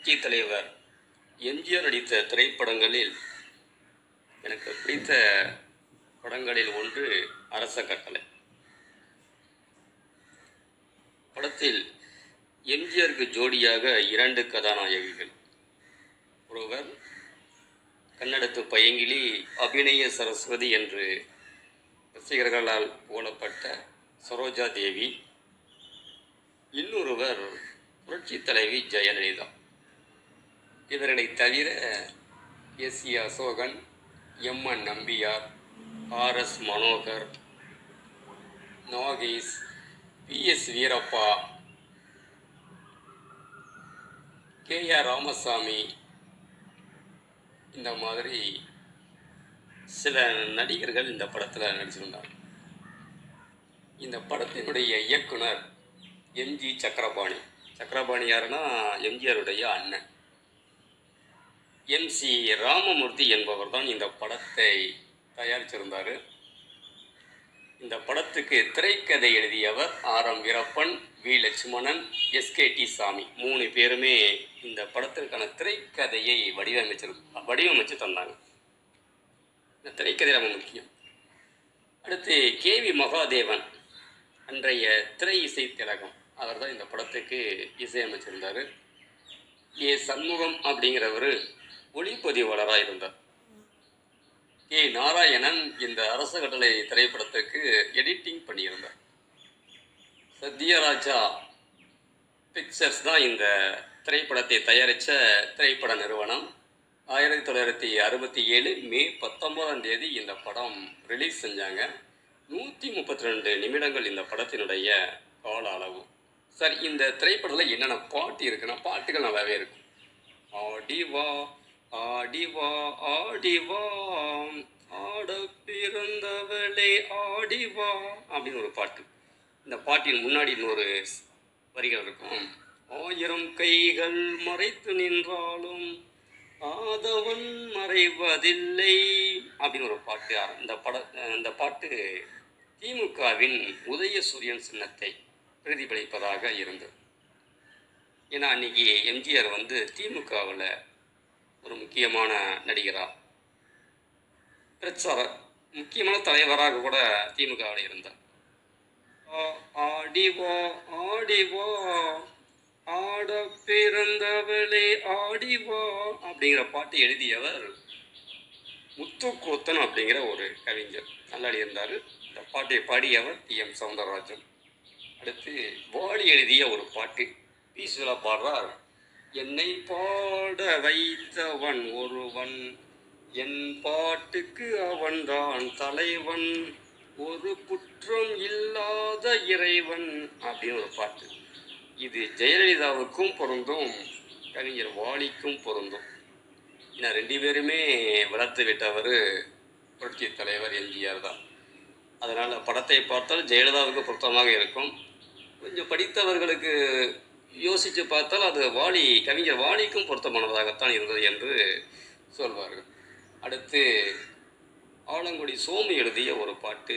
புரட்சி தலைவர் எம்ஜிஆர் நடித்த திரைப்படங்களில் எனக்கு பிடித்த படங்களில் ஒன்று அரச கட்டளை படத்தில் எம்ஜிஆருக்கு ஜோடியாக இரண்டு கதாநாயகிகள் ஒருவர் கன்னடத்து பையங்கிலி அபிநய சரஸ்வதி என்று ரசிகர்களால் புகழப்பட்ட சரோஜா தேவி இன்னொருவர் புரட்சி தலைவி ஜெயலலிதா இவர்களை தவிர S C Asokan M N Nambiar R S Manohar Nagesh P S Veerappa K R Ramasamy இந்த மாதிரி சில நடிகர்கள் இந்த படத்தில் நடிச்சிருந்தாங்க இந்த படத்தினுடைய இயக்குனர் எம்ஜி சக்கரபாணி சக்கரபாணி யாருன்னா எம்ஜிஆருடைய அண்ணன் எம் சி ராமமூர்த்தி என்பவர் தான் இந்த படத்தை தயாரிச்சிருந்தார் இந்த படத்துக்கு திரைக்கதை எழுதியவர் R M Veerappan V Lakshmanan SKT Samy மூணு பேருமே இந்த படத்திற்கான திரைக்கதையை வடிவமைச்சிரு வடிவமைச்சு தந்தாங்க இந்த திரைக்கதை ரொம்ப முக்கியம் அடுத்து கேவி மகாதேவன் அன்றைய திரை இசை திலகம் அவர் தான் இந்த படத்துக்கு இசையமைச்சிருந்தார் ஏ சண்முகம் அப்படிங்கிறவர் ஒளிப்பதிவாளராக இருந்தார் ஏ நாராயணன் இந்த அரச கட்டளை திரைப்படத்துக்கு எடிட்டிங் பண்ணியிருந்தார் சத்யராஜா பிக்சர்ஸ் தான் இந்த திரைப்படத்தை தயாரித்த திரைப்பட நிறுவனம் ஆயிரத்தி தொள்ளாயிரத்தி அறுபத்தி ஏழு மே பத்தொன்பதாம் தேதி இந்த படம் ரிலீஸ் செஞ்சாங்க நூற்றி முப்பத்தி ரெண்டு நிமிடங்கள் இந்த படத்தினுடைய கால அளவு சார் இந்த திரைப்படத்தில் என்னென்ன பாட்டு இருக்குன்னா பாட்டுகள் நல்லாவே இருக்கும் ஆடிவா ஆடிவா ஆடிவா ஆட பிறந்தவளே ஆடிவா அப்படின்னு ஒரு பாட்டு இந்த பாட்டின் முன்னாடி இன்னொரு வரிகள் இருக்கும் ஆயிரம் கைகள் மறைத்து நின்றாலும் ஆதவன் மறைவதில்லை அப்படின்னு ஒரு பாட்டு இந்த பட இந்த பாட்டு திமுகவின் உதயசூரியன் சின்னத்தை பிரதிபலிப்பதாக இருந்தது ஏன்னா அன்னைக்கு எம்ஜிஆர் வந்து திமுகவில் ஒரு முக்கியமான நடிகராக பிரச்சார முக்கியமான தலைவராக கூட திமுகவில் இருந்தார் ஆ- ஆடிவா ஆடிவா ஆட பிறந்தவளே ஆடிவா அப்படிங்கிற பாட்டு எழுதியவர் முத்துக்கூத்தன் அப்படிங்கிற ஒரு கவிஞர் நல்லா இருந்தார் இந்த பாட்டை பாடியவர் டி எம் சவுந்தரராஜன் அடுத்து வாலி எழுதிய ஒரு பாட்டு பீஸ்வலா பாடுறார் என்னை பாட வைத்தவன் ஒருவன் என் பாட்டுக்கு அவன்தான் தலைவன் ஒரு குற்றம் இல்லாத இறைவன் அப்படின்னு ஒரு பாட்டு இது ஜெயலலிதாவுக்கும் பொருந்தும் கவிஞர் வாலிக்கும் பொருந்தும் ஏன்னா ரெண்டு பேருமே வளர்த்து விட்டவர் புரட்சி தலைவர் எம்ஜிஆர் தான் அதனால் படத்தை பார்த்தால் ஜெயலலிதாவுக்கு பொருத்தமாக இருக்கும் கொஞ்சம் படித்தவர்களுக்கு யோசித்து பார்த்தால் அது வாலி கவிஞர் வாலிக்கும் பொருத்தமானதாகத்தான் இருந்தது என்று சொல்வார்கள் அடுத்து ஆலங்குடி சோமு எழுதிய ஒரு பாட்டு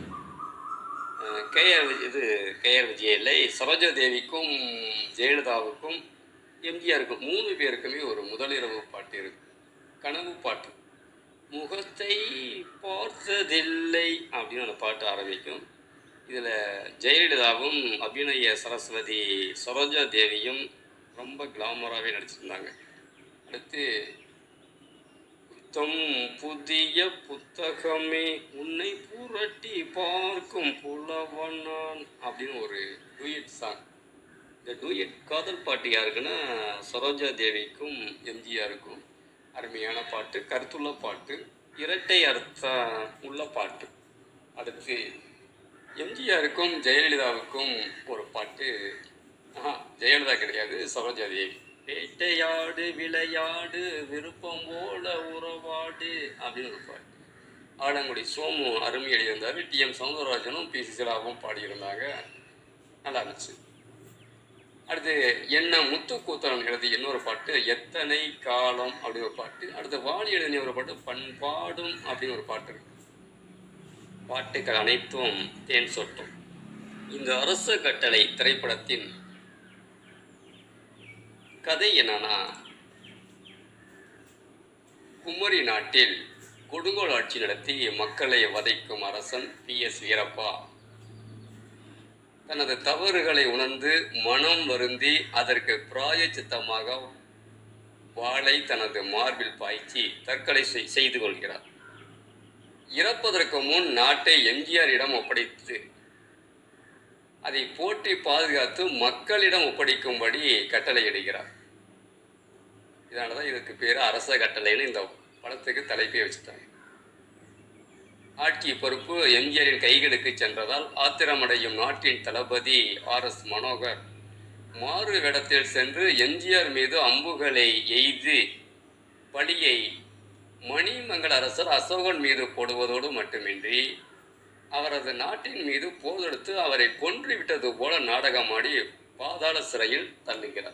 கேஆர் இது கேஆர் விஜய் இல்லை சரோஜா தேவிக்கும் ஜெயலலிதாவுக்கும் எம்ஜிஆருக்கும் மூணு பேருக்குமே ஒரு முதலிரவு பாட்டு இருக்கு கனவு பாட்டு முகத்தை பார்த்ததில்லை அப்படின்னு அந்த பாட்டு ஆரம்பிக்கும் இதில் ஜெயலலிதாவும் அபிநய சரஸ்வதி சரோஜா தேவியும் ரொம்ப கிளாமராகவே நடிச்சிருந்தாங்க அடுத்து புத்தம் புதிய புத்தகமே உன்னை புரட்டி பார்க்கும் புலவன் நான் அப்படின்னு ஒரு டூயட் சாங் இந்த டூயட் காதல் பாட்டு யாருக்குன்னா சரோஜா தேவிக்கும் எம்ஜிஆருக்கும் அருமையான பாட்டு கருத்துள்ள பாட்டு இரட்டை அர்த்தம் உள்ள பாட்டு அடுத்து எம்ஜிஆருக்கும் ஜெயலலிதாவுக்கும் ஒரு பாட்டு ஆஹா ஜெயலலிதா கிடையாது சரோஜா தேவி வேட்டையாடு விளையாடு விருப்பம் போல உறவாடு அப்படின்னு ஒரு பாட்டு ஆலங்குடி சோமு அருமை எழுதியிருந்தார் டி எம் சவுந்தரராஜனும் பி சிசிலாவும் பாடியிருந்தாங்க நல்லா இருந்துச்சு அடுத்து என்ன முத்துக்கூத்தரன் எழுதிய இன்னொரு பாட்டு எத்தனை காலம் அப்படின்னு ஒரு பாட்டு அடுத்து வாலி எழுதிய ஒரு பாட்டு பண்பாடும் அப்படின்னு ஒரு பாட்டு இருக்கு பாட்டுகள் அனைத்தும் தேன் சொட்டும் இந்த அரச கட்டளை திரைப்படத்தின் கதை என்னன்னா குமரி நாட்டில் கொடுங்கோல் ஆட்சி நடத்தி மக்களை வதைக்கும் அரசன் பி எஸ் வீரப்பா தனது தவறுகளை உணர்ந்து மனம் வருந்தி அதற்கு பிராயச்சித்தமாக வாளை தனது மார்பில் பாய்ச்சி தற்கொலை செய்- செய்து கொள்கிறார் இறப்பதற்கு முன் நாட்டை எம்ஜிஆரிடம் ஒப்படைத்து அதை போற்றி பாதுகாத்து மக்களிடம் ஒப்படைக்கும்படி கட்டளையிடுகிறார் இதனால தான் இதுக்கு பேர் அரச கட்டளைன்னு இந்த படத்துக்கு தலைப்பே வச்சுட்டாங்க ஆட்சி பொறுப்பு எம்ஜிஆரின் கைகளுக்கு சென்றதால் ஆத்திரமடையும் நாட்டின் தளபதி ஆர் எஸ் மனோகர் மாறு வேடத்தில் சென்று எம்ஜிஆர் மீது அம்புகளை எய்து பழியை மணிமங்கல அரசர் அசோகன் மீது போடுவதோடு மட்டுமின்றி அவரது நாட்டின் மீது போதெடுத்து அவரை கொன்று விட்டது போல நாடகமாடி பாதாள சிறையில் தள்ளுகிறார்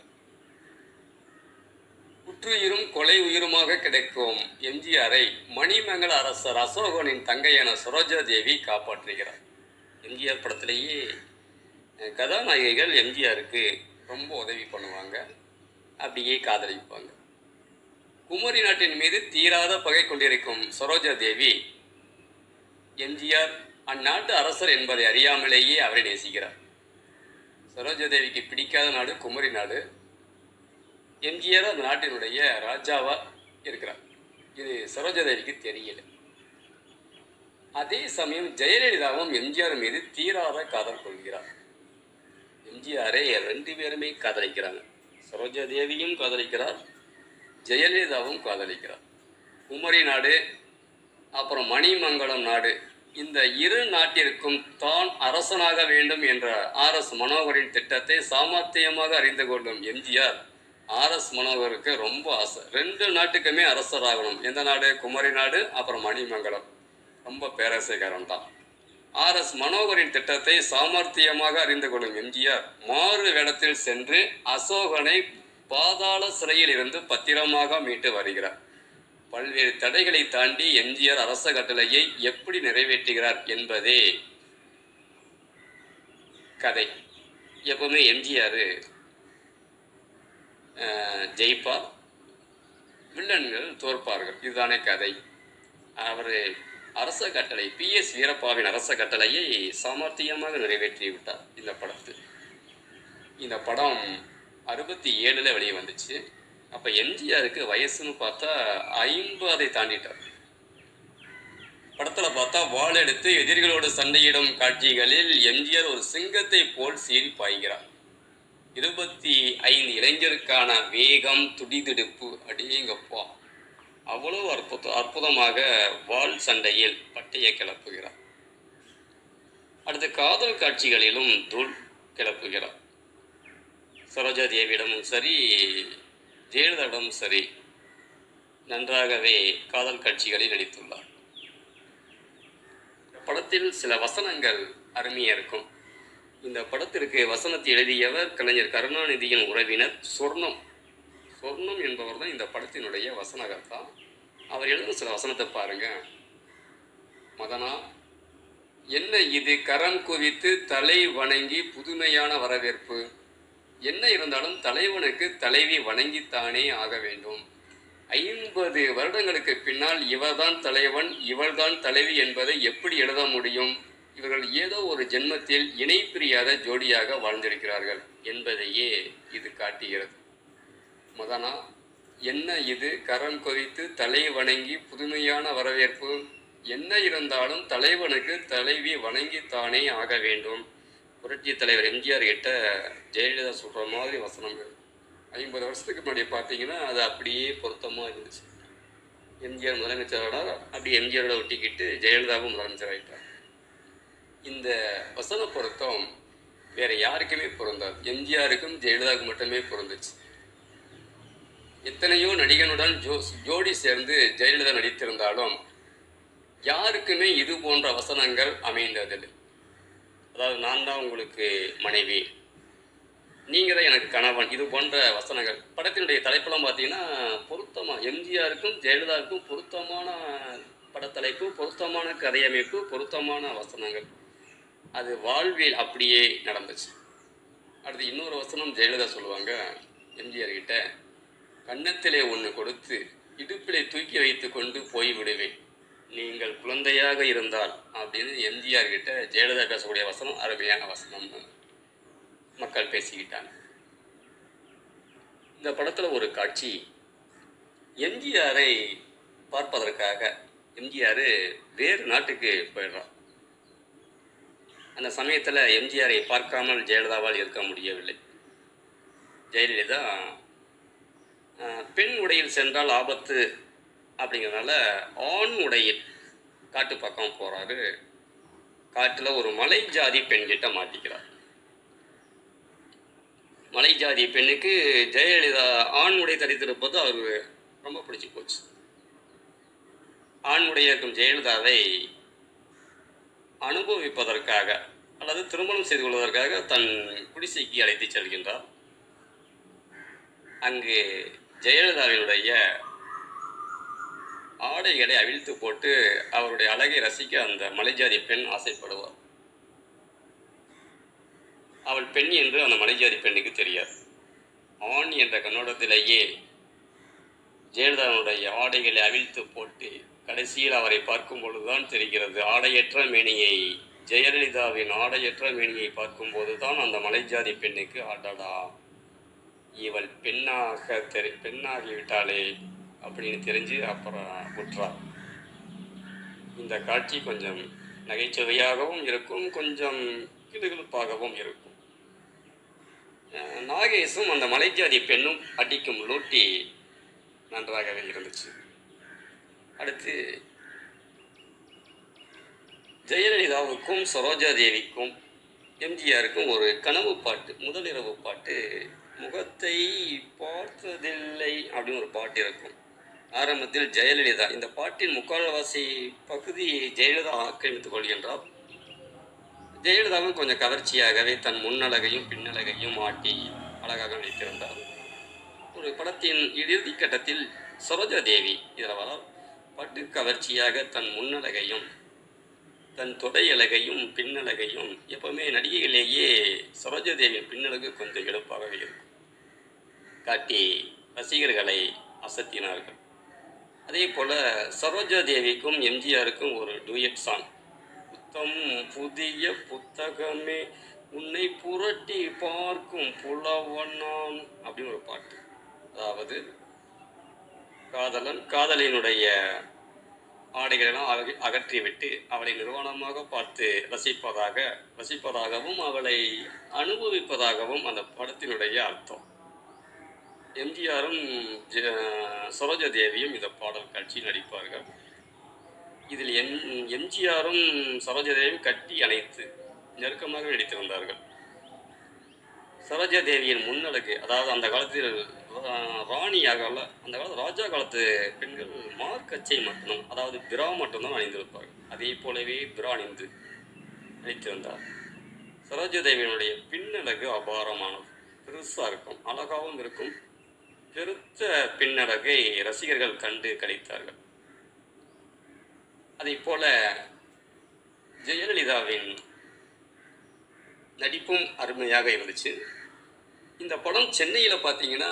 உற்றுயிரும் கொலை உயிருமாக கிடைக்கும் எம்ஜிஆரை மணிமங்கல அரசர் அசோகனின் தங்கையான சரோஜா தேவி காப்பாற்றுகிறார் எம்ஜிஆர் படத்திலேயே அஹ், கதாநாயகிகள் எம்ஜிஆருக்கு ரொம்ப உதவி பண்ணுவாங்க அப்படியே காதலிப்பாங்க குமரி நாட்டின் மீது தீராத பகை கொண்டிருக்கும் சரோஜா தேவி எம்ஜிஆர் அந்நாட்டு அரசர் என்பதை அறியாமலேயே அவரை நேசிக்கிறார் சரோஜா தேவிக்கு பிடிக்காத நாடு குமரி நாடு எம்ஜிஆர் அந்த நாட்டினுடைய ராஜாவா இருக்கிறார் இது சரோஜா தேவிக்கு தெரியல அதே சமயம் ஜெயலலிதாவும் எம்ஜிஆர் மீது தீராத காதல் கொள்கிறார் எம்ஜிஆரை ரெண்டு பேருமே காதலிக்கிறாங்க சரோஜா தேவியும் காதலிக்கிறார் ஜெயலலிதாவும் காதலிக்கிறார் குமரி நாடு அப்புறம் மணிமங்கலம் நாடு இந்த இரு நாட்டிற்கும் தான் அரசனாக வேண்டும் என்ற ஆர் எஸ் மனோகரின் திட்டத்தை சாமர்த்தியமாக அறிந்து கொள்ளும் எம்ஜிஆர் ஆர் எஸ் மனோகருக்கு ரொம்ப ஆசை ரெண்டு நாட்டுக்குமே அரசராகணும் எந்த நாடு குமரி நாடு அப்புறம் மணிமங்கலம் ரொம்ப பேராசைக்காரன் தான் ஆர் எஸ் மனோகரின் திட்டத்தை சாமர்த்தியமாக அறிந்து கொள்ளும் எம்ஜிஆர் மாறு வேடத்தில் சென்று அசோகனை பாதாள சிறையில் இருந்து பத்திரமாக மீட்டு வருகிறார் பல்வேறு தடைகளை தாண்டி எம்ஜிஆர் அரச கட்டளையை எப்படி நிறைவேற்றுகிறார் என்பதே கதை எப்பவுமே எம்ஜிஆர் ஜெயிப்பார் வில்லன்கள் தோற்பார்கள் இதுதானே கதை அவர் அரச கட்டளை பி எஸ் வீரப்பாவின் அரச கட்டளையை சாமர்த்தியமாக நிறைவேற்றி விட்டார் இந்த படத்தில் இந்த படம் அறுபத்தி ஏழில் வெளியே வந்துச்சு அப்போ எம்ஜிஆருக்கு வயசுன்னு பார்த்தா ஐம்பதை தாண்டிட்டார் படத்தில் பார்த்தா வாள் எடுத்து எதிரிகளோடு சண்டையிடும் காட்சிகளில் எம்ஜிஆர் ஒரு சிங்கத்தை போல் சீறி பாய்கிறார் இருபத்தி ஐந்து இளைஞருக்கான வேகம் துடிதுடிப்பு அடேங்கப்பா அவ்வளவு அற்புத அற்புதமாக வாள் சண்டையில் பட்டையை கிளப்புகிறார் அடுத்து காதல் காட்சிகளிலும் தூள் கிளப்புகிறார் சரோஜா தேவியிடமும் சரி ஜெயலலிதாவிடமும் சரி நன்றாகவே காதல் காட்சிகளில் நடித்துள்ளார் படத்தில் சில வசனங்கள் அருமையாக இருக்கும் இந்த படத்திற்கு வசனத்தை எழுதியவர் கலைஞர் கருணாநிதியின் உறவினர் சொர்ணம் சொர்ணம் என்பவர் தான் இந்த படத்தினுடைய வசனகர்த்தா அவர் எழுதின சில வசனத்தை பாருங்க மதனா என்ன இது கரம் குவித்து தலை வணங்கி புதுமையான வரவேற்பு என்ன இருந்தாலும் தலைவனுக்கு தலைவி வணங்கித்தானே ஆக வேண்டும் ஐம்பது வருடங்களுக்கு பின்னால் இவர்தான் தலைவன் இவள்தான் தலைவி என்பதை எப்படி எழுத முடியும் இவர்கள் ஏதோ ஒரு ஜென்மத்தில் இணை பிரியாத ஜோடியாக வாழ்ந்திருக்கிறார்கள் என்பதையே இது காட்டுகிறது மதனா என்ன இது கரம் கொதித்து தலை வணங்கி புதுமையான வரவேற்பு என்ன இருந்தாலும் தலைவனுக்கு தலைவி வணங்கித்தானே ஆக வேண்டும் புரட்சி தலைவர் எம்ஜிஆர் கிட்ட ஜெயலலிதா சொல்கிற மாதிரி வசனங்கள் ஐம்பது வருஷத்துக்கு முன்னாடி பார்த்தீங்கன்னா அது அப்படியே பொருத்தமாக இருந்துச்சு எம்ஜிஆர் முதலமைச்சரோட அப்படி எம்ஜிஆரோட ஒட்டிக்கிட்டு ஜெயலலிதாவும் முதலமைச்சர் ஆகிட்டார் இந்த வசன பொருத்தம் வேற யாருக்குமே பொருந்தாது எம்ஜிஆருக்கும் ஜெயலலிதாவுக்கு மட்டுமே பொருந்துச்சு எத்தனையோ நடிகனுடன் ஜோ ஜோடி சேர்ந்து ஜெயலலிதா நடித்திருந்தாலும் யாருக்குமே இது போன்ற வசனங்கள் அமைந்ததில்லை அதாவது நான் தான் உங்களுக்கு மனைவி நீங்கள் தான் எனக்கு கணவன் இது போன்ற வசனங்கள் படத்தினுடைய தலைப்பெல்லாம் பார்த்தீங்கன்னா பொருத்தமாக எம்ஜிஆருக்கும் ஜெயலலிதாவுக்கும் பொருத்தமான படத்தலைப்பு பொருத்தமான கதையமைப்பு பொருத்தமான வசனங்கள் அது வாழ்வில் அப்படியே நடந்துச்சு அடுத்து இன்னொரு வசனம் ஜெயலலிதா சொல்லுவாங்க எம்ஜிஆர் கிட்ட கன்னத்திலே ஒன்று கொடுத்து இடுப்பிலே தூக்கி வைத்து கொண்டு போய் விடுவேன் நீங்கள் குழந்தையாக இருந்தால் அப்படின்னு எம்ஜிஆர் கிட்ட ஜெயலலிதா பேசக்கூடிய வசனம் அருமையான வசனம் மக்கள் பேசிக்கிட்டாங்க இந்த படத்தில் ஒரு காட்சி எம்ஜிஆரை பார்ப்பதற்காக எம்ஜிஆர் வேறு நாட்டுக்கு போயிடுறான் அந்த சமயத்தில் எம்ஜிஆரை பார்க்காமல் ஜெயலலிதாவால் இருக்க முடியவில்லை ஜெயலலிதா அஹ், பெண் உடையில் சென்றால் ஆபத்து அப்படிங்கிறதுனால ஆண் உடையில் காட்டு பக்கம் போகிறாரு காட்டில் ஒரு மலை ஜாதி பெண்கிட்ட மாட்டிக்கிறார் மலை ஜாதி பெண்ணுக்கு ஜெயலலிதா ஆண் உடை தரித்திருப்பது அவருக்கு ரொம்ப பிடிச்சி போச்சு ஆண் உடைய இருக்கும் ஜெயலலிதாவை அனுபவிப்பதற்காக அல்லது திருமணம் செய்து கொள்வதற்காக தன் குடிசைக்கு அழைத்துச் செல்கின்றார் அங்கு ஜெயலலிதாவினுடைய ஆடைகளை அவிழ்த்து போட்டு அவருடைய அழகை ரசிக்க அந்த மலைஜாதி பெண் ஆசைப்படுவார் அவள் பெண் என்று அந்த மலைஜாதி பெண்ணுக்கு தெரியாது ஆண் என்ற கண்ணோட்டத்திலேயே ஜெயலலிதாவுடைய ஆடைகளை அவிழ்த்து போட்டு கடைசியில் அவரை பார்க்கும் பொழுதுதான் தெரிகிறது ஆடையற்ற மேனியை ஜெயலலிதாவின் ஆடையற்ற மேனியை பார்க்கும்போது தான் அந்த மலைஜாதி பெண்ணுக்கு ஆடடா இவள் பெண்ணாக தெரி பெண்ணாகிவிட்டாளே அப்படின்னு தெரிஞ்சு அப்புறம் விட்டுறார் இந்த காட்சி கொஞ்சம் நகைச்சுவையாகவும் இருக்கும் கொஞ்சம் கிடுகிடுப்பாகவும் இருக்கும் அஹ் நாகேஷும் அந்த மலைஜாதி பெண்ணும் அடிக்கும் லூட்டி நன்றாகவே இருந்துச்சு அடுத்து ஜெயலலிதாவுக்கும் சரோஜா தேவிக்கும் எம்ஜிஆருக்கும் ஒரு கனவு பாட்டு முதலிரவு பாட்டு முகத்தை பார்த்ததில்லை அப்படின்னு ஒரு பாட்டு இருக்கும் ஆரம்பத்தில் ஜெயலலிதா இந்த பாட்டின் முக்கால்வாசி பகுதி ஜெயலலிதா ஆக்கிரமித்துக் கொள்கின்றார் ஜெயலலிதாவும் கொஞ்சம் கவர்ச்சியாகவே தன் முன்னழகையும் பின்னழகையும் மாட்டி அழகாக நடித்திருந்தார் ஒரு படத்தின் இறுதி கட்டத்தில் சரோஜா தேவி இதில் வர பட்டு கவர்ச்சியாக தன் முன்னழகையும் தன் தொடையழகையும் பின்னழகையும் எப்பவுமே நடிகைகளிலேயே சரோஜா தேவியின் பின்னழகு கொஞ்சம் எடுப்பாகவே இருக்கும் காட்டி ரசிகர்களை அசத்தினார்கள் அதே போல சரோஜா தேவிக்கும் எம்ஜிஆருக்கும் ஒரு டூயட் சாங் புத்தம் புதிய புத்தகமே உன்னை புரட்டி பார்க்கும் புலவனான் அப்படின்னு ஒரு பாட்டு அதாவது காதலன் காதலினுடைய ஆடைகளெல்லாம் அக அகற்றிவிட்டு அவளை நிர்வாணமாக பார்த்து ரசிப்பதாக ரசிப்பதாகவும் அவளை அனுபவிப்பதாகவும் அந்த படத்தினுடைய அர்த்தம் எம்ஜிஆரும் ஜ- சரோஜா தேவியும் இந்த பாடல் காட்சியில் நடிப்பார்கள் இதில் எம் எம்ஜிஆரும் சரோஜா தேவியும் கட்டி அணைத்து நெருக்கமாக நடித்திருந்தார்கள் சரோஜா தேவியின் முன்னழகு அதாவது அந்த காலத்தில் ரா- ராணியாக அல்ல அந்த காலத்து ராஜா காலத்து பெண்கள் மார்க்கச்சை மட்டும் அதாவது பிரா மட்டும்தான் அணிந்திருப்பார்கள் அதே போலவே பிரா அணிந்து நடித்திருந்தார் சரோஜா தேவியினுடைய பின்னழகு அபாரமானது பெருசாக இருக்கும் அழகாகவும் இருக்கும் பெருத்த பின்னழகை ரசிகர்கள் கண்டு கழித்தார்கள் அதே போல ஜெயலலிதாவின் நடிப்பும் அருமையாக இருந்துச்சு இந்த படம் சென்னையில் பார்த்தீங்கன்னா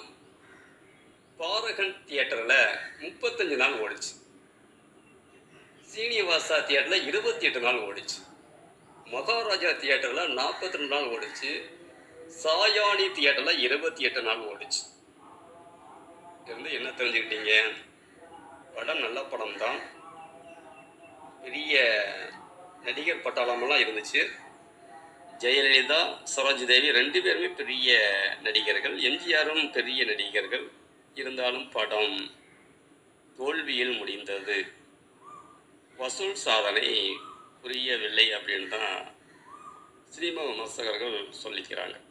பாரகன் தியேட்டரில் முப்பத்தஞ்சு நாள் ஓடிச்சு சீனிவாசா தியேட்டரில் இருபத்தி எட்டு நாள் ஓடிச்சு மகாராஜா தியேட்டரில் நாற்பத்தி ரெண்டு நாள் ஓடிச்சு சாயானி தியேட்டரில் இருபத்தி எட்டு நாள் ஓடிச்சு இருந்து என்ன தெரிஞ்சுக்கிட்டீங்க படம் நல்ல படம் தான் பெரிய நடிகர் பட்டாளமெல்லாம் இருந்துச்சு ஜெயலலிதா சரோஜ் தேவி ரெண்டு பேருமே பெரிய நடிகர்கள் எம்ஜிஆரும் பெரிய நடிகர்கள் இருந்தாலும் படம் தோல்வியில் முடிந்தது வசூல் சாதனை புரியவில்லை அப்படின்னு தான் சினிமா விமர்சகர்கள் சொல்லிக்கிறாங்க